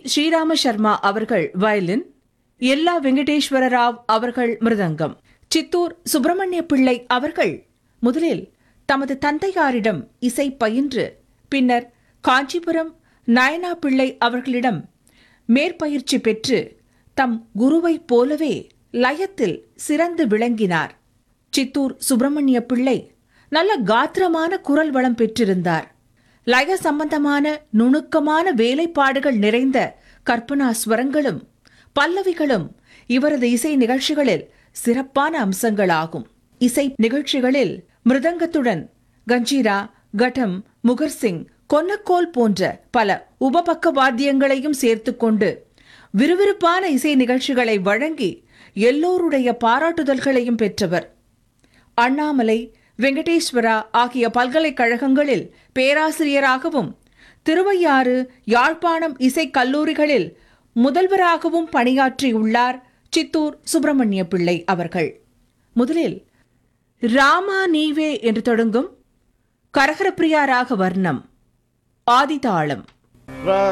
ஸ்ரீராம சர்மா அவர்கள் வயலின் எல்லா வெங்கடேஸ்வர ராவ் அவர்கள் மிருதங்கம் சித்தூர் சுப்பிரமணிய பிள்ளை அவர்கள் முதலில் தமது தந்தையாரிடம் இசை பயின்று பின்னர் காஞ்சிபுரம் நயனா பிள்ளை அவர்களிடம் மேற்பயிற்சி பெற்று தம் குருவைப் போலவே லயத்தில் சிறந்து விளங்கினார் சித்தூர் சுப்பிரமணிய பிள்ளை நல்ல காத்திரமான குரல் வளம் பெற்றிருந்தார் லய சம்பந்தமான நுணுக்கமான வேலைப்பாடுகள் நிறைந்த கற்பனா ஸ்வரங்களும் பல்லவிகளும் இவரது இசை நிகழ்ச்சிகளில் சிறப்பான அம்சங்களாகும் இசை நிகழ்ச்சிகளில் மிருதங்கத்துடன் கஞ்சீரா கடம் முகர்சிங் கொன்னக்கோல் போன்ற பல உபபக்க வாத்தியங்களையும் சேர்த்துக்கொண்டு விறுவிறுப்பான இசை நிகழ்ச்சிகளை வழங்கி எல்லோருடைய பாராட்டுதல்களையும் பெற்றவர் அண்ணாமலை வெங்கடேஸ்வரா ஆகிய பல்கலைக்கழகங்களில் பேராசிரியராகவும் திருவையாறு யாழ்ப்பாணம் இசைக் கல்லூரிகளில் முதல்வராகவும் பணியாற்றியுள்ளார் சித்தூர் சுப்பிரமணிய பிள்ளை அவர்கள் முதலில் ராமா நீவே என்று தொடங்கும் கரகரப்பிரியா ராக வர்ணம் ஆதிதாளம்